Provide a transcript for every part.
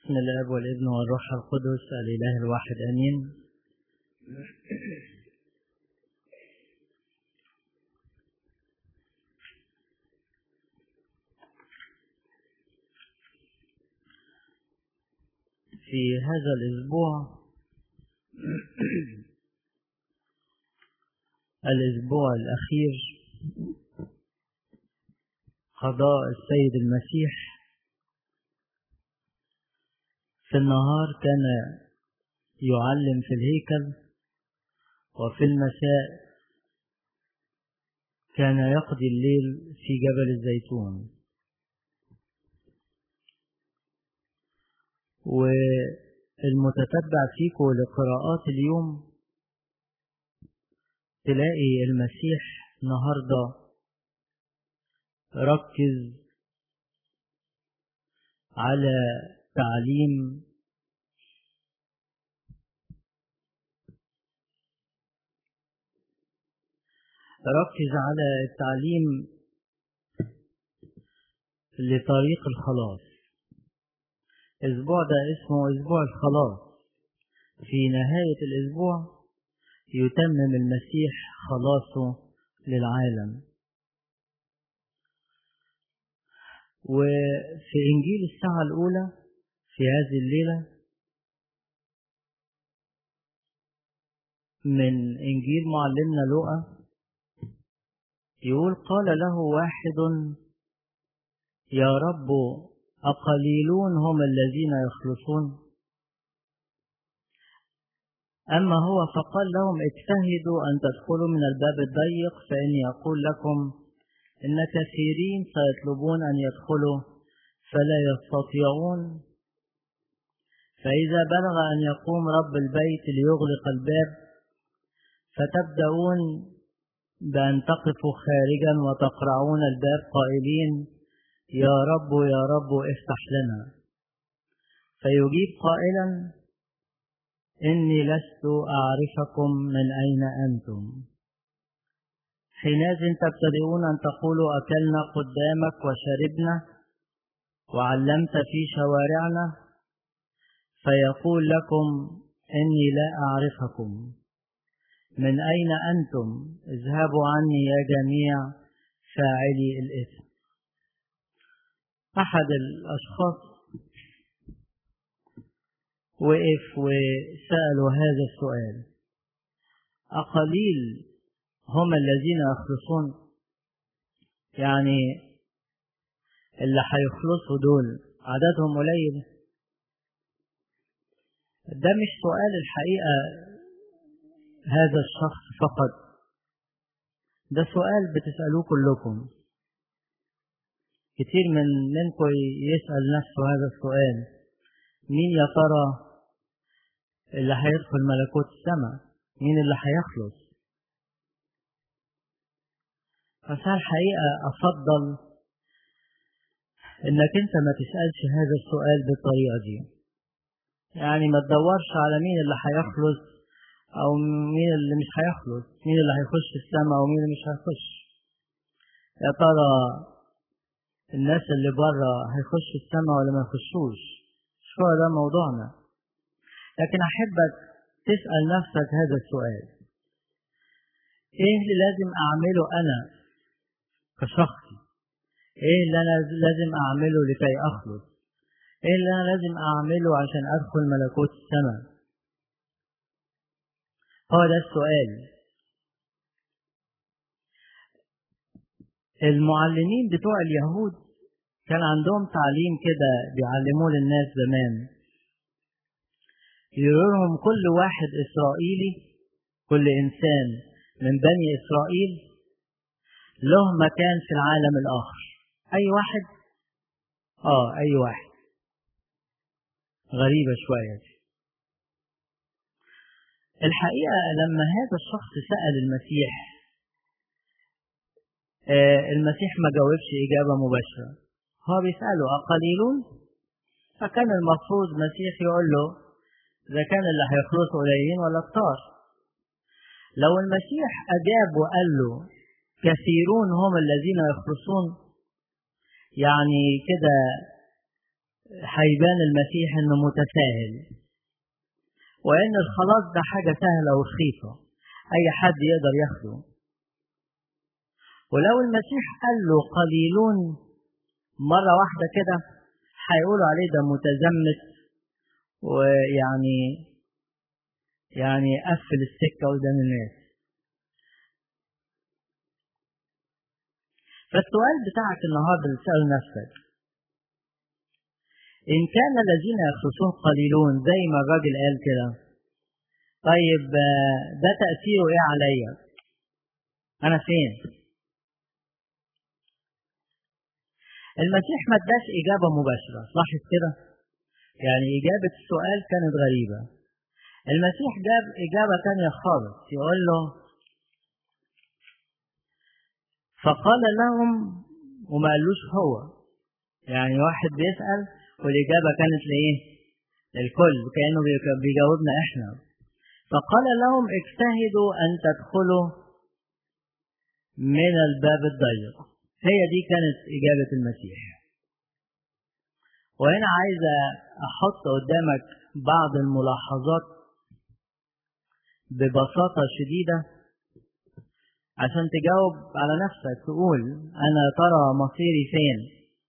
بسم الاب والابن والروح القدس الاله الواحد امين في هذا الاسبوع الاسبوع الاخير قضاء السيد المسيح في النهار كان يعلم في الهيكل وفي المساء كان يقضي الليل في جبل الزيتون والمتتبع فيكم لقراءات اليوم تلاقي المسيح النهارده ركز على تعليم ركز على التعليم لطريق الخلاص الاسبوع ده اسمه اسبوع الخلاص في نهاية الاسبوع يتمم المسيح خلاصه للعالم وفي إنجيل الساعة الأولى في هذه الليلة من إنجيل معلمنا لوقا يقول قال له واحد يا رب أقليلون هم الذين يخلصون أما هو فقال لهم اجتهدوا أن تدخلوا من الباب الضيق فإني أقول لكم إن كثيرين سيطلبون أن يدخلوا فلا يستطيعون فإذا بلغ أن يقوم رب البيت ليغلق الباب فتبدأون بأن تقفوا خارجا وتقرعون الباب قائلين يا رب يا رب افتح لنا فيجيب قائلا إني لست أعرفكم من أين أنتم حينئذ تبتدئون أن تقولوا أكلنا قدامك وشربنا وعلمت في شوارعنا فيقول لكم إني لا أعرفكم من أين أنتم اذهبوا عني يا جميع فاعلي الإثم أحد الأشخاص وقف وسألوا هذا السؤال أقليل هم الذين يخلصون يعني اللي هيخلصوا دول عددهم قليل ده مش سؤال الحقيقة هذا الشخص فقط ده سؤال بتسألوه كلكم كتير من منكم يسأل نفسه هذا السؤال مين يا ترى اللي هيدخل ملكوت السماء مين اللي هيخلص بس الحقيقة أفضل إنك أنت ما تسألش هذا السؤال بالطريقة دي يعني ما تدورش على مين اللي هيخلص أو مين اللي مش هيخلص مين اللي هيخش السماء أو مين اللي مش هيخش يا ترى الناس اللي بره هيخشوا السماء ولا ما يخشوش مش هو ده موضوعنا لكن أحبك تسأل نفسك هذا السؤال إيه اللي لازم أعمله أنا كشخصي ايه اللي انا لازم اعمله لكي اخلص ايه اللي انا لازم اعمله عشان ادخل ملكوت السماء هو ده السؤال المعلمين بتوع اليهود كان عندهم تعليم كده بيعلموه للناس زمان يقولوا لهم كل واحد اسرائيلي كل انسان من بني اسرائيل له مكان في العالم الآخر أي واحد آه أي واحد غريبة شوية دي. الحقيقة لما هذا الشخص سأل المسيح آه المسيح ما جاوبش إجابة مباشرة هو بيسأله أقليلون فكان المفروض المسيح يقول له إذا كان اللي هيخلصوا قليلين ولا كتار لو المسيح أجاب وقال له كثيرون هم الذين يخلصون يعني كده هيبان المسيح انه متساهل وان الخلاص ده حاجة سهلة ورخيصة اي حد يقدر ياخده ولو المسيح قال له قليلون مرة واحدة كده هيقولوا عليه ده متزمت ويعني يعني قفل السكة قدام الناس فالسؤال بتاعك النهارده اللي تسأله نفسك إن كان الذين يخلصون قليلون زي ما الراجل قال كده طيب ده تأثيره إيه عليا؟ أنا فين؟ المسيح ما اداش إجابة مباشرة لاحظ كده؟ يعني إجابة السؤال كانت غريبة المسيح جاب إجابة تانية خالص يقول له فقال لهم وما قالوش هو يعني واحد بيسأل والإجابة كانت لإيه؟ للكل كأنه بيجاوبنا إحنا فقال لهم اجتهدوا أن تدخلوا من الباب الضيق هي دي كانت إجابة المسيح وهنا عايز أحط قدامك بعض الملاحظات ببساطة شديدة عشان تجاوب على نفسك تقول أنا ترى مصيري فين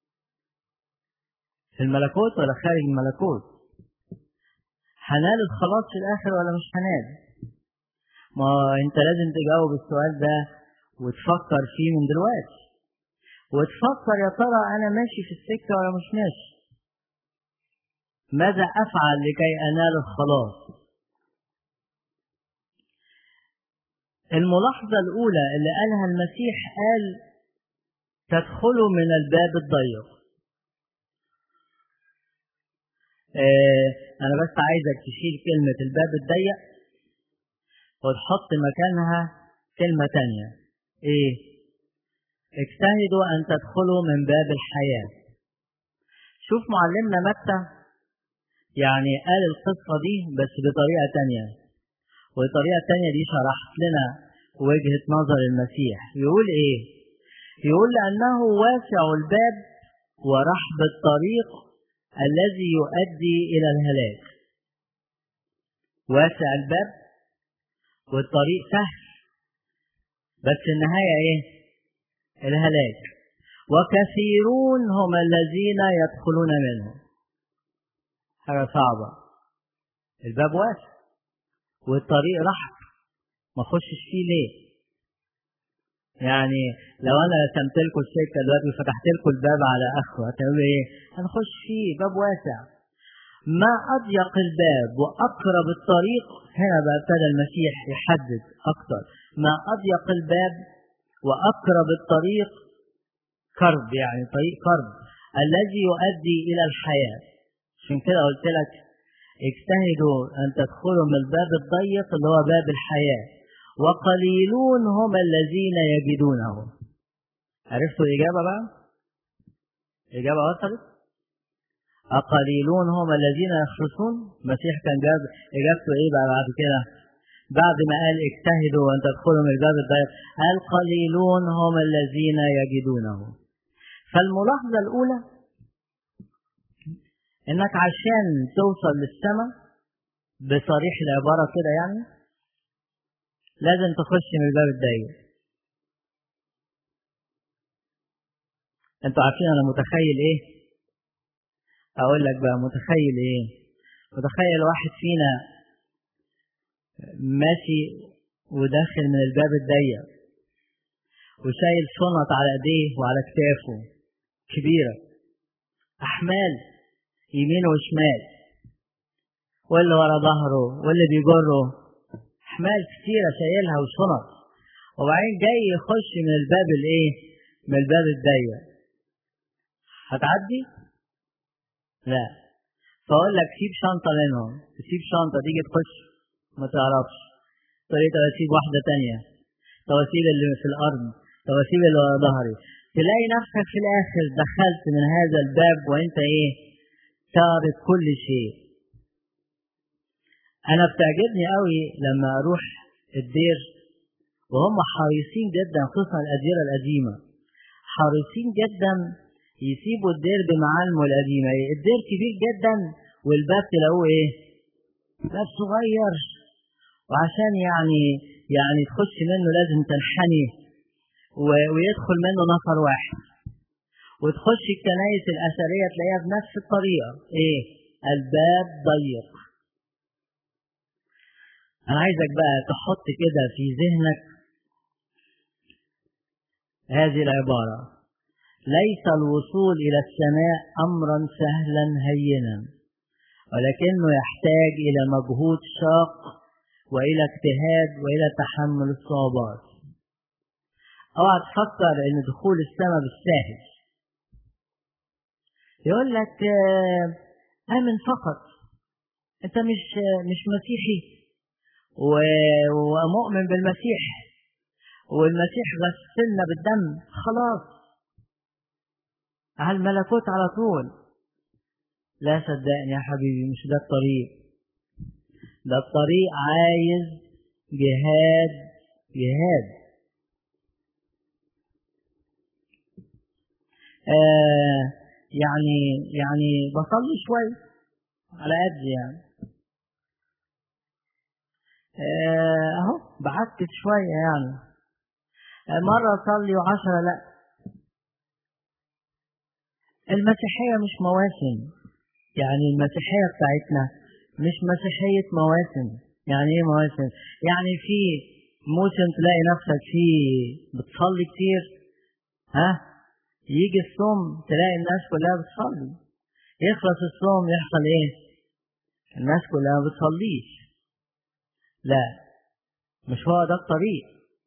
في الملكوت ولا خارج الملكوت هنال الخلاص في الآخر ولا مش هنال ما أنت لازم تجاوب السؤال ده وتفكر فيه من دلوقتي وتفكر يا ترى أنا ماشي في السكة ولا مش ماشي ماذا أفعل لكي أنال الخلاص الملاحظة الأولى اللي قالها المسيح قال تدخلوا من الباب الضيق آه أنا بس عايزك تشيل كلمة الباب الضيق وتحط مكانها كلمة تانية إيه؟ اجتهدوا أن تدخلوا من باب الحياة شوف معلمنا متى يعني قال القصة دي بس بطريقة تانية والطريقة التانية دي شرحت لنا وجهة نظر المسيح يقول ايه يقول لأنه واسع الباب ورحب الطريق الذي يؤدي إلى الهلاك واسع الباب والطريق سهل بس النهاية ايه الهلاك وكثيرون هم الذين يدخلون منه حاجة صعبة الباب واسع والطريق رحب ما اخشش فيه ليه يعني لو انا رسمت لكم السكه دلوقتي وفتحت لكم الباب على اخره هتقولوا ايه هنخش فيه باب واسع ما اضيق الباب واقرب الطريق هنا بقى ابتدى المسيح يحدد اكتر ما اضيق الباب واقرب الطريق كرب يعني طريق كرب الذي يؤدي الى الحياه عشان كده قلت لك اجتهدوا أن تدخلوا من الباب الضيق اللي هو باب الحياة وقليلون هم الذين يجدونه عرفتوا الإجابة بقى؟ الإجابة وصلت؟ أقليلون هم الذين يخلصون المسيح كان جاب إجابته إيه بقى بعد كده؟ بعد ما قال اجتهدوا أن تدخلوا من الباب الضيق قال قليلون هم الذين يجدونه فالملاحظة الأولى انك عشان توصل للسماء بصريح العبارة كده يعني لازم تخش من الباب الضيق انتوا عارفين انا متخيل ايه اقول لك بقى متخيل ايه متخيل واحد فينا ماشي وداخل من الباب الضيق وشايل شنط على ايديه وعلى كتافه كبيرة احمال يمين وشمال واللي ورا ظهره واللي بيجره احمال كتيرة شايلها وشنط وبعدين جاي يخش من الباب الايه من الباب الضيق هتعدي لا فاقول لك سيب شنطة منهم تسيب شنطة تيجي تخش ما تعرفش تقول طب اسيب واحدة تانية طب اسيب اللي في الارض طب اسيب اللي ورا ظهري تلاقي نفسك في الاخر دخلت من هذا الباب وانت ايه تارك كل شيء انا بتعجبني قوي لما اروح الدير وهم حريصين جدا خصوصا الاديره القديمه حريصين جدا يسيبوا الدير بمعالمه القديمة الدير كبير جدا والباب تلاقوه ايه باب صغير وعشان يعني يعني تخش منه لازم تنحني ويدخل منه نفر واحد وتخش الكنائس الأثرية تلاقيها بنفس الطريقة ايه الباب ضيق أنا عايزك بقى تحط كده في ذهنك هذه العبارة ليس الوصول إلى السماء أمرا سهلا هينا ولكنه يحتاج إلى مجهود شاق وإلى اجتهاد وإلى تحمل الصعوبات اوعى تفكر ان دخول السماء بالساهل يقول لك امن فقط انت مش مش مسيحي ومؤمن بالمسيح والمسيح غسلنا بالدم خلاص على الملكوت على طول لا صدقني يا حبيبي مش ده الطريق ده الطريق عايز جهاد جهاد آه يعني يعني بصلي شوية على قد يعني آه اهو بعكس شوية يعني آه مرة أصلي وعشرة لأ المسيحية مش مواسم يعني المسيحية بتاعتنا مش مسيحية مواسم يعني ايه مواسم يعني في موسم تلاقي نفسك فيه بتصلي كتير ها يجي الصوم تلاقي الناس كلها بتصلي يخلص الصوم يحصل ايه الناس كلها ما بتصليش لا مش هو ده الطريق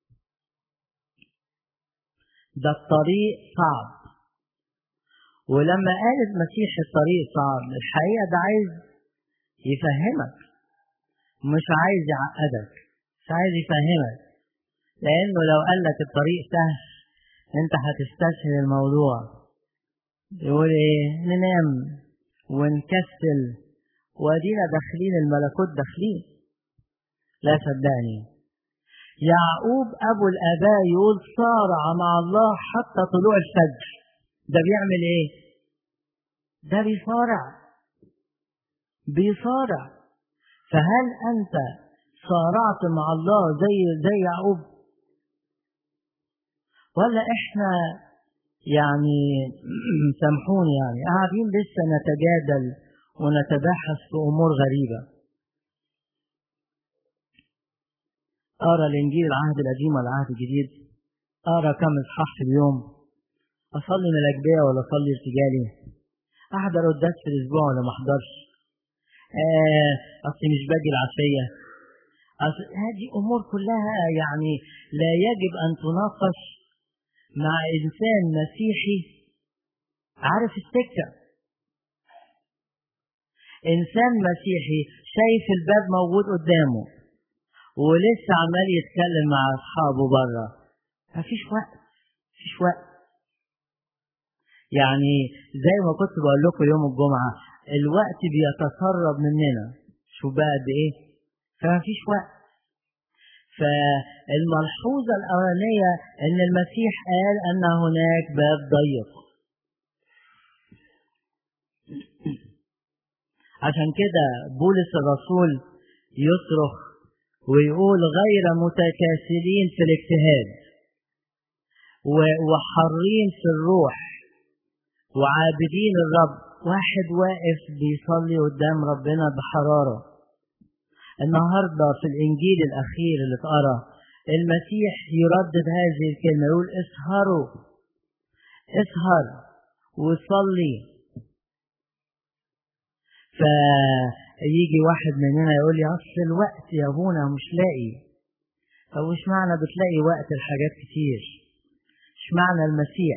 ده الطريق صعب ولما قال المسيح الطريق صعب الحقيقة ده عايز يفهمك مش عايز يعقدك مش عايز يفهمك لأنه لو قال لك الطريق سهل انت هتستسهل الموضوع يقول ايه ننام ونكسل وادينا داخلين الملكوت داخلين لا صدقني يعقوب ابو الاباء يقول صارع مع الله حتى طلوع الفجر ده بيعمل ايه ده بيصارع بيصارع فهل انت صارعت مع الله زي زي يعقوب ولا احنا يعني سامحوني يعني قاعدين لسه نتجادل ونتباحث في امور غريبه اقرا الانجيل العهد القديم ولا العهد الجديد اقرا كم اصحاح في اليوم اصلي ملاجبيه ولا اصلي ارتجالي احضر قداس في الاسبوع ولا ما احضرش آه اصلي مش باجي العشيه أصل هذه امور كلها يعني لا يجب ان تناقش مع انسان مسيحي عارف السكه انسان مسيحي شايف الباب موجود قدامه ولسه عمال يتكلم مع اصحابه بره مفيش وقت مفيش وقت يعني زي ما كنت بقول لكم يوم الجمعه الوقت بيتسرب مننا شو بقى قد ايه فمفيش وقت فالملحوظة الأولانية أن المسيح قال أن هناك باب ضيق عشان كده بولس الرسول يصرخ ويقول غير متكاسلين في الاجتهاد وحرين في الروح وعابدين الرب واحد واقف بيصلي قدام ربنا بحرارة النهاردة في الإنجيل الأخير اللي اتقرا المسيح يردد هذه الكلمة يقول اسهروا اسهر وصلي فيجي واحد مننا يقول لي اصل الوقت يا ابونا مش لاقي طب وش معنى بتلاقي وقت الحاجات كتير ايش معنى المسيح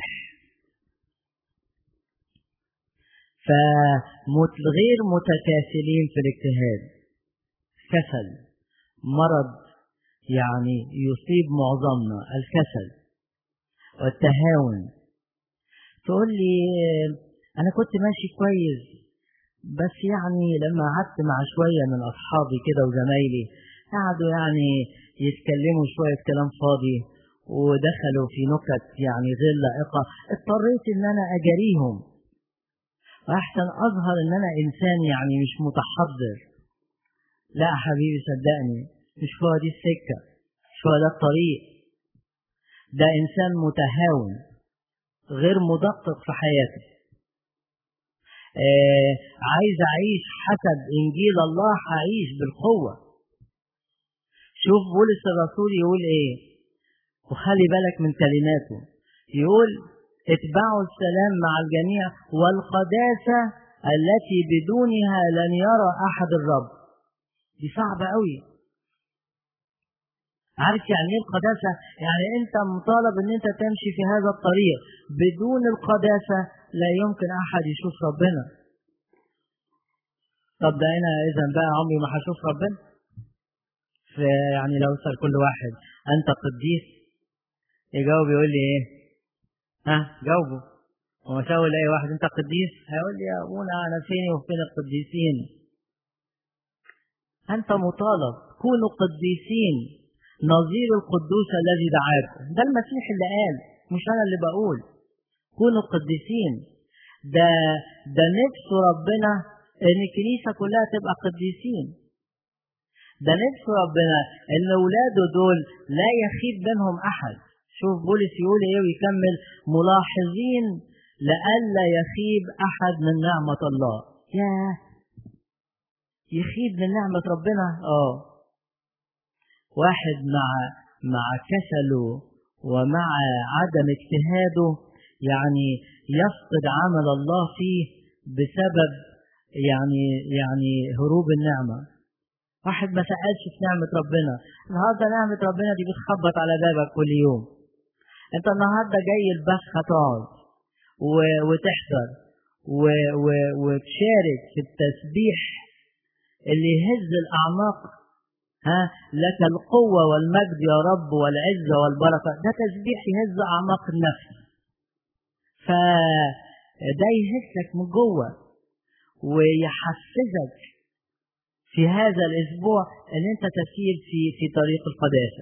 فغير متكاسلين في الاجتهاد كسل مرض يعني يصيب معظمنا الكسل والتهاون تقول لي انا كنت ماشي كويس بس يعني لما قعدت مع شويه من اصحابي كده وزمايلي قعدوا يعني يتكلموا شويه كلام فاضي ودخلوا في نكت يعني غير لائقة اضطريت ان انا اجاريهم واحسن اظهر ان انا انسان يعني مش متحضر لا يا حبيبي صدقني مش هو دي السكة مش هو ده الطريق ده انسان متهاون غير مدقق في حياته آه عايز اعيش حسب انجيل الله هعيش بالقوه شوف بولس الرسول يقول ايه وخلي بالك من كلماته يقول اتبعوا السلام مع الجميع والقداسة التي بدونها لن يرى أحد الرب دي صعبة قوي عارف يعني ايه القداسة؟ يعني انت مطالب ان انت تمشي في هذا الطريق بدون القداسة لا يمكن احد يشوف ربنا طب ده انا اذا بقى عمري ما هشوف ربنا يعني لو اسال كل واحد انت قديس يجاوب يقول لي ايه ها جاوبه وما سأقول اي واحد انت قديس هيقول لي يا ابونا انا فيني وفين القديسين انت مطالب كونوا قديسين نظير القدوس الذي دعاكم ده المسيح اللي قال مش انا اللي بقول كونوا قديسين ده ده نفس ربنا ان الكنيسه كلها تبقى قديسين ده نفس ربنا ان اولاده دول لا يخيب منهم احد شوف بولس يقول ايه ويكمل ملاحظين لئلا يخيب احد من نعمه الله ياه يخيب من نعمه ربنا اه واحد مع مع كسله ومع عدم اجتهاده يعني يفقد عمل الله فيه بسبب يعني يعني هروب النعمه واحد ما سألش في نعمة ربنا النهاردة نعمة ربنا دي بتخبط على بابك كل يوم انت النهاردة جاي البث هتقعد و- وتحضر و- و- وتشارك في التسبيح اللي يهز الأعماق ها لك القوة والمجد يا رب والعزة والبركة ده تسبيح يهز أعماق النفس فده يهزك من جوه ويحفزك في هذا الاسبوع ان انت تسير في في طريق القداسه.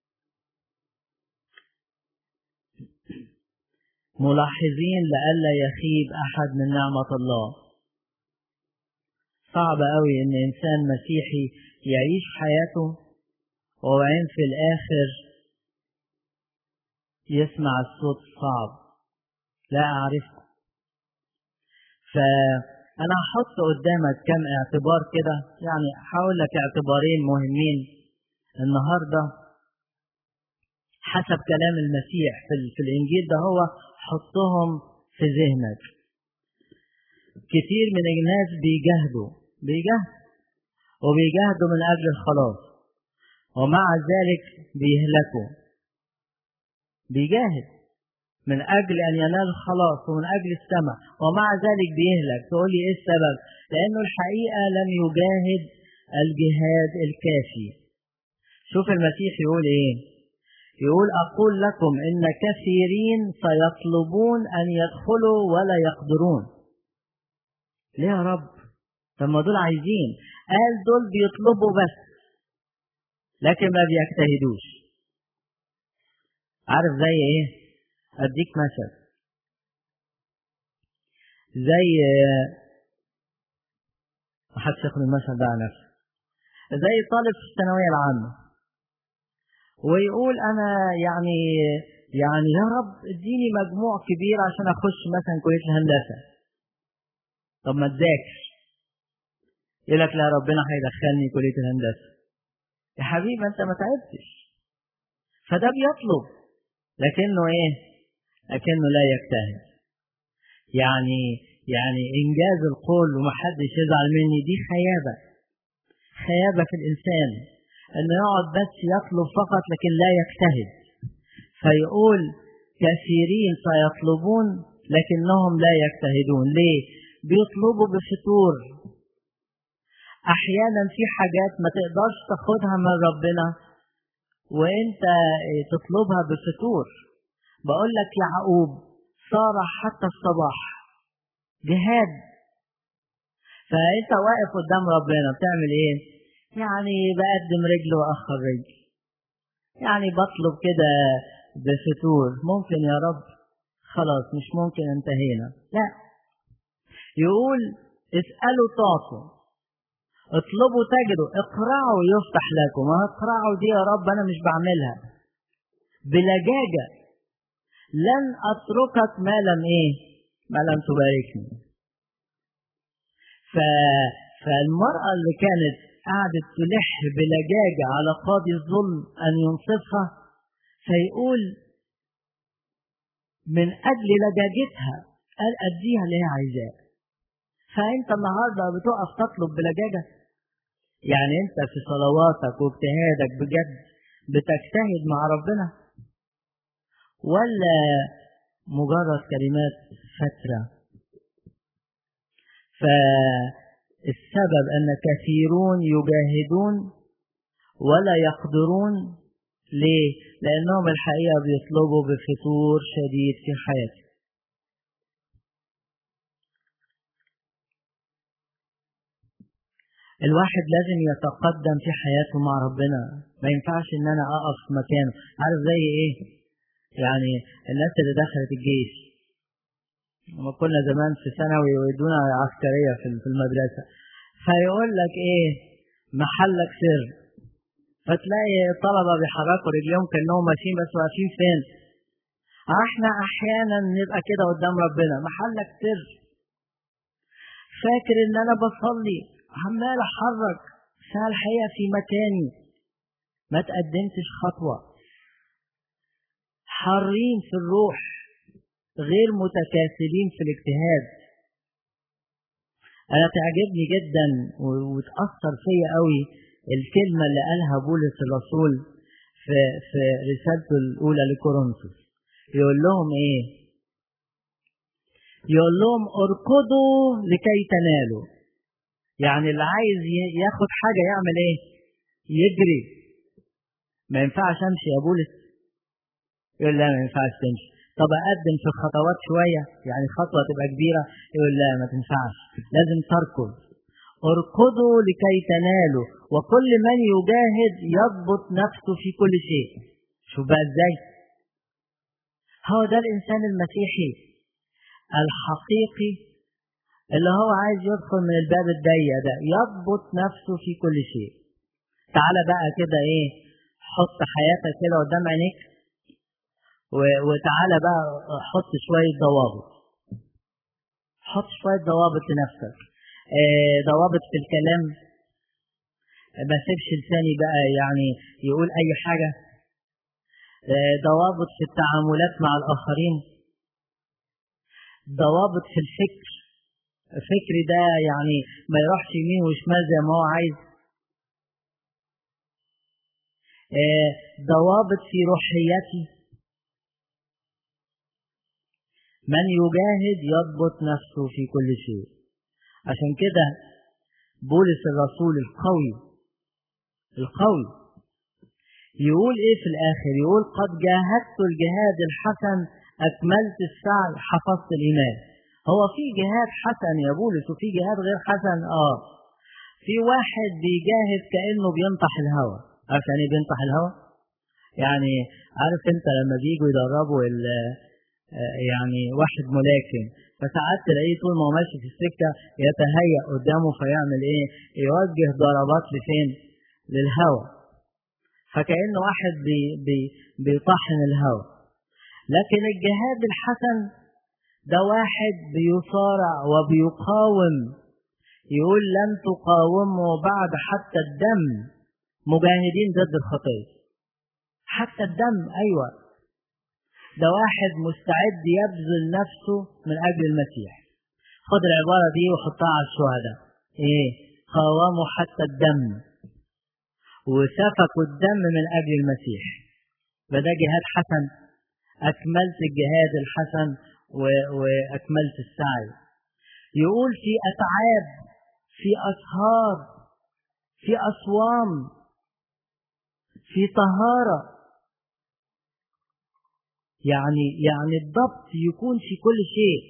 ملاحظين لئلا يخيب احد من نعمه الله. صعب قوي ان انسان مسيحي يعيش حياته وبعدين في الاخر يسمع الصوت الصعب لا اعرفه ف أنا هحط قدامك كم اعتبار كده يعني هقول لك اعتبارين مهمين النهاردة حسب كلام المسيح في, في الإنجيل ده هو حطهم في ذهنك كتير من الناس بيجاهدوا بيجاهدوا وبيجاهدوا من أجل الخلاص ومع ذلك بيهلكوا بيجاهد من أجل أن ينال الخلاص ومن أجل السماء ومع ذلك بيهلك تقول لي إيه السبب؟ لأنه الحقيقة لم يجاهد الجهاد الكافي شوف المسيح يقول إيه؟ يقول أقول لكم إن كثيرين سيطلبون أن يدخلوا ولا يقدرون ليه يا رب؟ طب ما دول عايزين قال دول بيطلبوا بس لكن ما بيجتهدوش عارف زي ايه اديك مثل زي محدش ياخد المثل ده على نفسه زي طالب في الثانوية العامة ويقول أنا يعني يعني يا رب اديني مجموع كبير عشان أخش مثلا كلية الهندسة طب ما تذاكر يقول لك لا ربنا هيدخلني كلية الهندسة يا حبيبي أنت ما تعبتش فده بيطلب لكنه إيه؟ لكنه لا يجتهد يعني يعني إنجاز القول ومحدش يزعل مني دي خيابة خيابة في الإنسان إنه يقعد بس يطلب فقط لكن لا يجتهد فيقول كثيرين سيطلبون لكنهم لا يجتهدون ليه؟ بيطلبوا بفتور أحيانا في حاجات ما تقدرش تاخدها من ربنا وانت تطلبها بفتور بقول لك يعقوب صارح حتى الصباح جهاد فانت واقف قدام ربنا بتعمل ايه يعني بقدم رجل واخر رجل يعني بطلب كده بفتور ممكن يا رب خلاص مش ممكن انتهينا لا يقول اسألوا تعطوا اطلبوا تجدوا اقرعوا يفتح لكم ما اقرعوا دي يا رب انا مش بعملها بلجاجة لن اتركك ما لم ايه ما لم تباركني ف... فالمرأة اللي كانت قعدت تلح بلجاجة على قاضي الظلم أن ينصفها فيقول من أجل لجاجتها قال أديها اللي هي عايزاه فأنت النهاردة بتقف تطلب بلجاجة يعني أنت في صلواتك واجتهادك بجد بتجتهد مع ربنا ولا مجرد كلمات فترة فالسبب أن كثيرون يجاهدون ولا يقدرون ليه؟ لأنهم الحقيقة بيطلبوا بفتور شديد في حياتهم الواحد لازم يتقدم في حياته مع ربنا ما ينفعش ان انا اقف مكانه عارف زي ايه يعني الناس اللي دخلت الجيش لما كنا زمان في ثانوي ويدونا عسكريه في المدرسه فيقول لك ايه محلك سر فتلاقي الطلبه بيحركوا رجليهم كانهم ماشيين بس واقفين فين احنا احيانا نبقى كده قدام ربنا محلك سر فاكر ان انا بصلي عمال احرك بس انا الحقيقه في مكاني ما تقدمتش خطوه حارين في الروح غير متكاسلين في الاجتهاد انا تعجبني جدا وتاثر فيا قوي الكلمه اللي قالها بولس الرسول في في رسالته الاولى لكورنثوس يقول لهم ايه يقول لهم اركضوا لكي تنالوا يعني اللي عايز ياخد حاجه يعمل ايه يجري ما ينفعش امشي يا بولس يقول لا ما ينفعش تمشي طب اقدم في الخطوات شويه يعني خطوه تبقى كبيره يقول لا ما تنفعش لازم تركض اركضوا لكي تنالوا وكل من يجاهد يضبط نفسه في كل شيء شوف بقى ازاي هو ده الانسان المسيحي الحقيقي اللي هو عايز يدخل من الباب الضيق ده يضبط نفسه في كل شيء تعالى بقى كده ايه حط حياتك كده قدام عينيك وتعالى بقى حط شوية ضوابط حط شوية ضوابط لنفسك اه ضوابط في الكلام ما سيبش لساني بقى يعني يقول أي حاجة اه ضوابط في التعاملات مع الآخرين ضوابط في الفكر فكري ده يعني ما يروحش يمين وشمال زي ما هو عايز اه ضوابط في روحيتي من يجاهد يضبط نفسه في كل شيء عشان كده بولس الرسول القوي القوي يقول ايه في الاخر يقول قد جاهدت الجهاد الحسن اكملت السعي حفظت الايمان هو في جهاد حسن يا بولس وفي جهاد غير حسن اه في واحد بيجاهد كانه بينطح الهوى عارف يعني ايه بينطح الهوى يعني عارف انت لما بييجوا يدربوا يعني واحد ملاكم فساعات تلاقيه طول ما هو ماشي في السكه يتهيأ قدامه فيعمل ايه؟ يوجه ضربات لفين؟ للهواء. فكأنه واحد بي بي بيطحن الهواء. لكن الجهاد الحسن ده واحد بيصارع وبيقاوم يقول لن تقاوموا بعد حتى الدم مجاهدين ضد الخطيه. حتى الدم ايوه ده واحد مستعد يبذل نفسه من أجل المسيح خد العبارة دي وحطها على الشهداء إيه قاوموا حتى الدم وسفكوا الدم من أجل المسيح فده جهاد حسن أكملت الجهاد الحسن و... وأكملت السعي يقول في أتعاب في أسهار في أصوام في طهارة يعني يعني الضبط يكون في كل شيء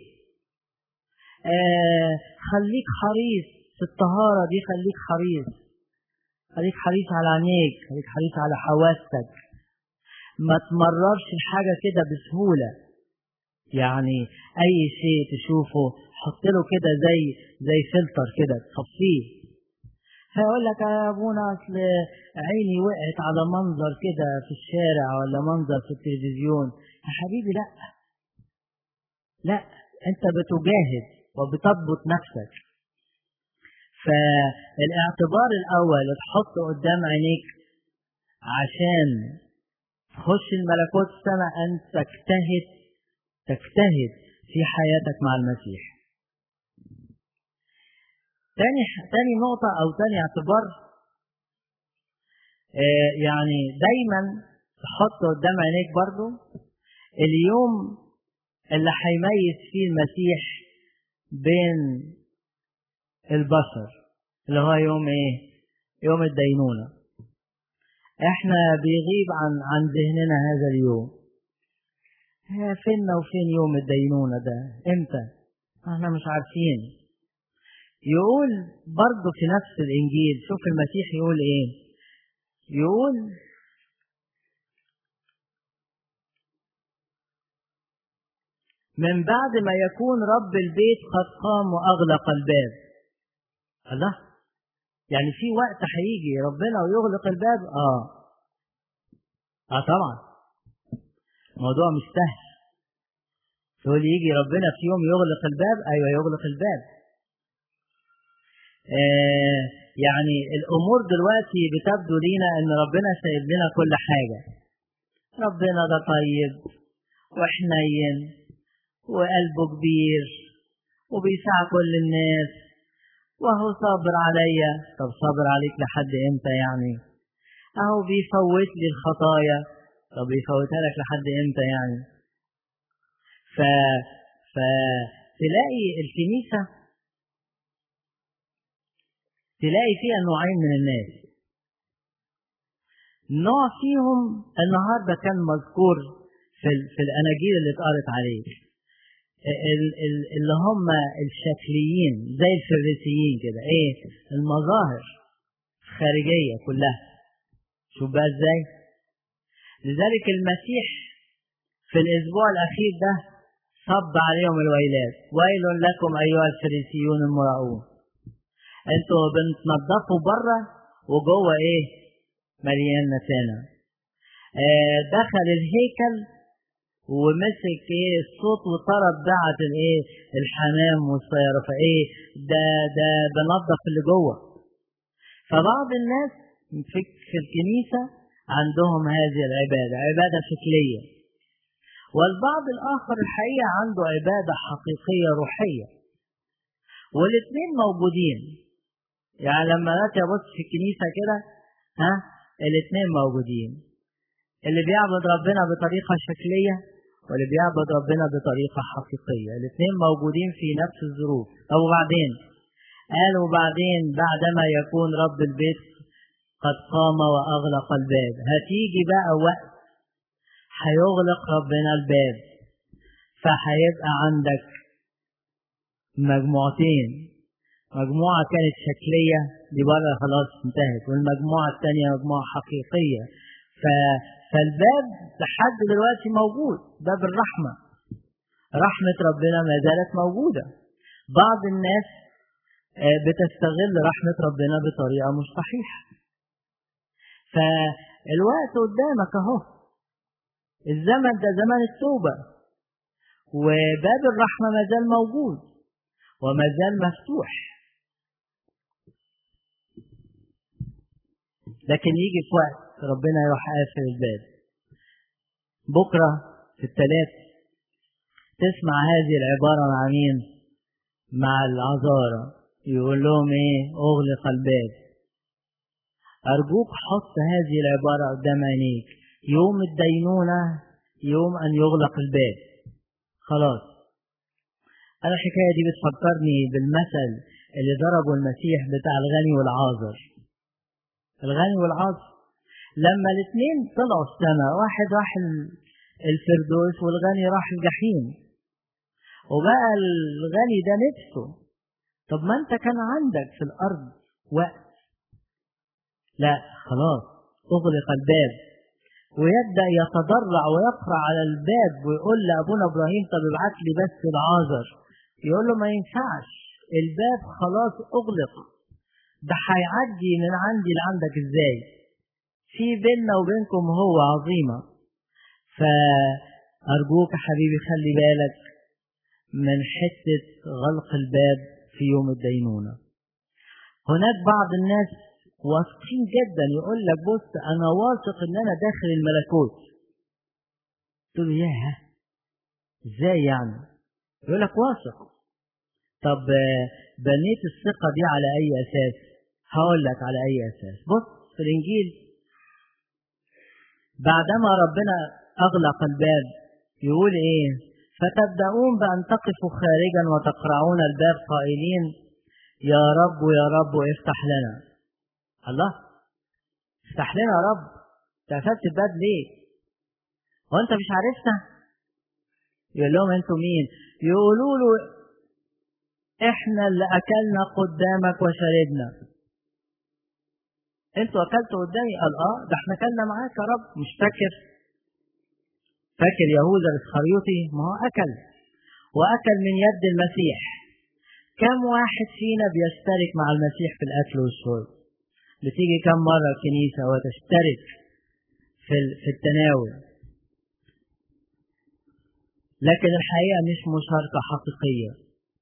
آه خليك حريص في الطهارة دي خليك حريص خليك حريص على عينيك خليك حريص على حواسك ما تمررش الحاجة كده بسهولة يعني أي شيء تشوفه حط له كده زي زي فلتر كده تصفيه فيقول لك يا ابونا اصل عيني وقعت على منظر كده في الشارع ولا منظر في التلفزيون يا حبيبي لا لا انت بتجاهد وبتضبط نفسك فالاعتبار الاول تحط قدام عينيك عشان تخش الملكوت السماء ان تجتهد تجتهد في حياتك مع المسيح تاني تاني نقطة أو تاني اعتبار آه يعني دايما تحط قدام عينيك برضو اليوم اللي هيميز فيه المسيح بين البشر اللي هو يوم ايه؟ يوم الدينونة. احنا بيغيب عن عن ذهننا هذا اليوم. فينا وفين يوم الدينونة ده؟ امتى؟ احنا مش عارفين. يقول برضه في نفس الإنجيل شوف المسيح يقول إيه يقول من بعد ما يكون رب البيت قد قام وأغلق الباب الله يعني في وقت هيجي ربنا ويغلق الباب اه اه طبعا الموضوع مش سهل تقول يجي ربنا في يوم يغلق الباب ايوه يغلق الباب آه يعني الامور دلوقتي بتبدو لينا ان ربنا سايب لنا كل حاجه ربنا ده طيب وحنين وقلبه كبير وبيساع كل الناس وهو صابر عليا طب صابر عليك لحد امتى يعني اهو بيفوت لي الخطايا طب بيفوتها لك لحد امتى يعني ف فتلاقي الكنيسه تلاقي فيها نوعين من الناس نوع فيهم النهارده كان مذكور في في الاناجيل اللي اتقرت عليه اللي هم الشكليين زي الفريسيين كده ايه المظاهر الخارجيه كلها شوف بقى ازاي لذلك المسيح في الاسبوع الاخير ده صب عليهم الويلات ويل لكم ايها الفريسيون المراؤون انتوا بتنضفوا بره وجوه ايه مليان نتانة آه دخل الهيكل ومسك ايه الصوت وطرب دعت الايه الحمام والسيارة فايه ده ده بنظف اللي جوه فبعض الناس في في الكنيسة عندهم هذه العبادة عبادة شكلية والبعض الآخر الحقيقة عنده عبادة حقيقية روحية والاثنين موجودين يعني لما جيت ابص في الكنيسه كده ها الاثنين موجودين اللي بيعبد ربنا بطريقه شكليه واللي بيعبد ربنا بطريقه حقيقيه الاثنين موجودين في نفس الظروف طب وبعدين قال وبعدين بعدما يكون رب البيت قد قام واغلق الباب هتيجي بقى وقت هيغلق ربنا الباب فهيبقى عندك مجموعتين مجموعة كانت شكلية دي بره خلاص انتهت والمجموعة الثانية مجموعة حقيقية ف... فالباب لحد دلوقتي موجود باب الرحمة رحمة ربنا ما زالت موجودة بعض الناس بتستغل رحمة ربنا بطريقة مش صحيحة فالوقت قدامك اهو الزمن ده زمن التوبة وباب الرحمة ما زال موجود وما زال مفتوح لكن يجي في وقت ربنا يروح قافل الباب بكرة في الثلاث تسمع هذه العبارة مع مين؟ مع العذارى يقول لهم ايه؟ اغلق الباب أرجوك حط هذه العبارة قدام عينيك يوم الدينونة يوم أن يغلق الباب خلاص أنا الحكاية دي بتفكرني بالمثل اللي ضربه المسيح بتاع الغني والعازر الغني والعازر لما الاثنين طلعوا السماء واحد راح الفردوس والغني راح الجحيم وبقى الغني ده نفسه طب ما انت كان عندك في الارض وقت لا خلاص اغلق الباب ويبدأ يتضرع ويقرأ على الباب ويقول لأبونا إبراهيم طب ابعت لي بس العازر يقول له ما ينفعش الباب خلاص أغلق ده هيعدي من عندي لعندك ازاي في بيننا وبينكم هو عظيمة فأرجوك يا حبيبي خلي بالك من حتة غلق الباب في يوم الدينونة هناك بعض الناس واثقين جدا يقول لك بص انا واثق ان انا داخل الملكوت تقول له ياه ازاي يعني يقول لك واثق طب بنيت الثقه دي على اي اساس هقول لك على اي اساس بص في الانجيل بعدما ربنا اغلق الباب يقول ايه فتبدأون بأن تقفوا خارجا وتقرعون الباب قائلين يا رب يا رب افتح لنا الله افتح لنا يا رب قفلت الباب ليه هو انت مش عارفنا يقول لهم انتوا مين يقولوا له احنا اللي اكلنا قدامك وشربنا انتوا اكلتوا قدامي قال اه ده احنا اكلنا معاك يا رب مش فاكر فاكر يهوذا الاسخريوطي ما هو اكل واكل من يد المسيح كم واحد فينا بيشترك مع المسيح في الاكل والشرب بتيجي كم مرة الكنيسة وتشترك في في التناول لكن الحقيقة مش مشاركة حقيقية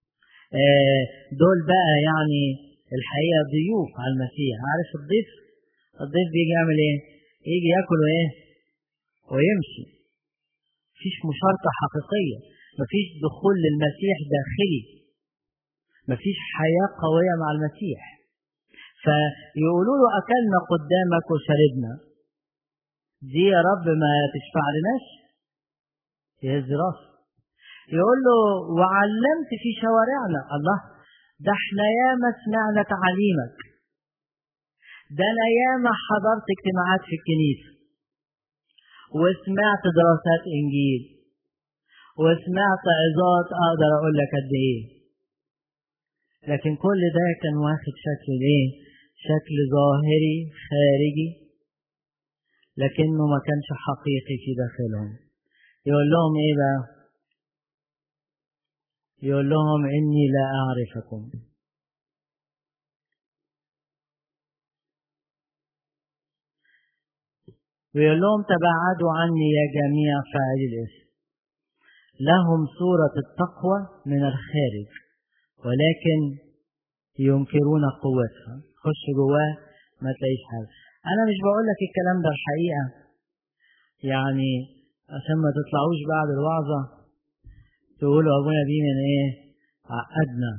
دول بقى يعني الحقيقة ضيوف على المسيح عارف الضيف الضيف بيجي يعمل ايه يجي ياكل وايه ويمشي مفيش مشاركة حقيقية مفيش دخول للمسيح داخلي مفيش حياة قوية مع المسيح فيقولوا له أكلنا قدامك وشربنا دي يا رب ما تشفع لناش يهز راسه يقول له وعلمت في شوارعنا الله ده احنا ياما سمعنا تعاليمك ده انا ياما حضرت اجتماعات في الكنيسة وسمعت دراسات انجيل وسمعت عظات اقدر اقول لك قد ايه لكن كل ده كان واخد شكل ايه شكل ظاهري خارجي لكنه ما كانش حقيقي في داخلهم يقول لهم ايه بقى يقول لهم اني لا اعرفكم ويقول لهم تباعدوا عني يا جميع فاعلي الاسم لهم صورة التقوى من الخارج ولكن ينكرون قوتها خش جواه ما تلاقيش حاجة أنا مش بقول لك الكلام ده الحقيقة يعني عشان ما تطلعوش بعد الوعظة تقولوا أبونا دي من إيه عقدنا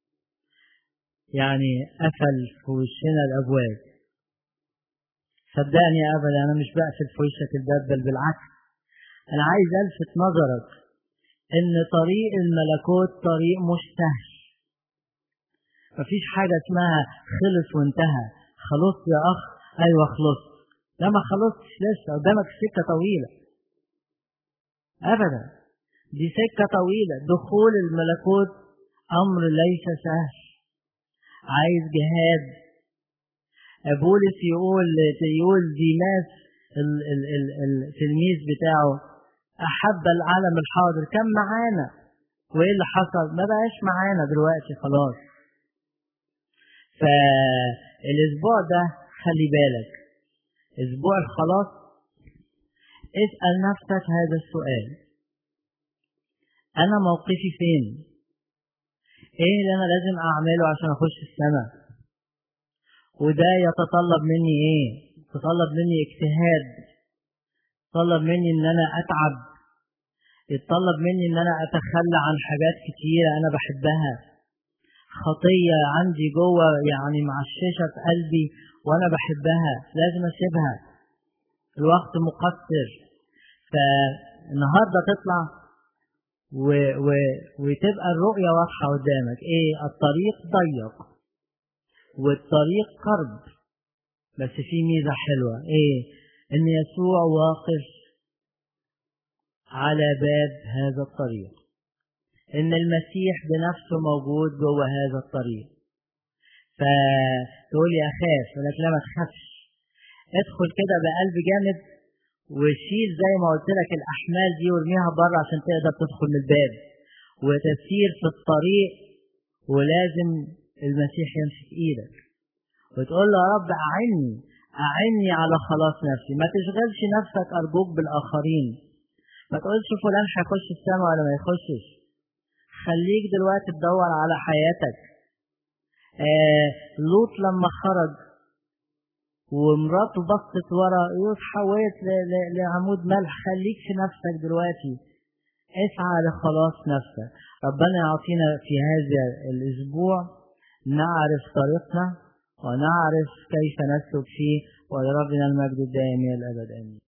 يعني قفل في وشنا الأبواب صدقني يا أبدا أنا مش بقفل في وشك الباب بل بالعكس أنا عايز ألفت نظرك إن طريق الملكوت طريق مشتهي مفيش حاجة اسمها خلص وانتهى خلصت يا أخ أيوة خلصت لا ما خلصتش لسه قدامك سكة طويلة أبدا دي سكة طويلة دخول الملكوت أمر ليس سهل عايز جهاد بولس يقول يقول ديماس التلميذ بتاعه أحب العالم الحاضر كان معانا وإيه اللي حصل؟ ما بقاش معانا دلوقتي خلاص فالاسبوع ده خلي بالك اسبوع الخلاص اسأل نفسك هذا السؤال انا موقفي فين ايه اللي انا لازم اعمله عشان اخش السماء وده يتطلب مني ايه يتطلب مني اجتهاد يتطلب مني ان انا اتعب يتطلب مني ان انا اتخلى عن حاجات كتيرة انا بحبها خطية عندي جوه يعني معششة في قلبي وأنا بحبها لازم أسيبها الوقت مقصر فالنهاردة تطلع و... و... وتبقى الرؤية واضحة قدامك إيه الطريق ضيق والطريق قرب بس في ميزة حلوة إيه إن يسوع واقف على باب هذا الطريق ان المسيح بنفسه موجود جوه هذا الطريق فتقول لي اخاف ولكن لا ما تخافش ادخل كده بقلب جامد وشيل زي ما قلت لك الأحمال دي وارميها بره عشان تقدر تدخل من الباب وتسير في الطريق ولازم المسيح يمسك إيدك وتقول له يا رب أعني أعني على خلاص نفسي ما تشغلش نفسك أرجوك بالآخرين ما تقولش فلان هيخش السماء ولا ما يخشش خليك دلوقتي تدور على حياتك آه لوط لما خرج ومراته بصت ورا وتحولت لعمود ملح خليك في نفسك دلوقتي اسعى لخلاص نفسك ربنا يعطينا في هذا الاسبوع نعرف طريقنا ونعرف كيف نسلك فيه ولربنا المجد الدائم الى الابد امين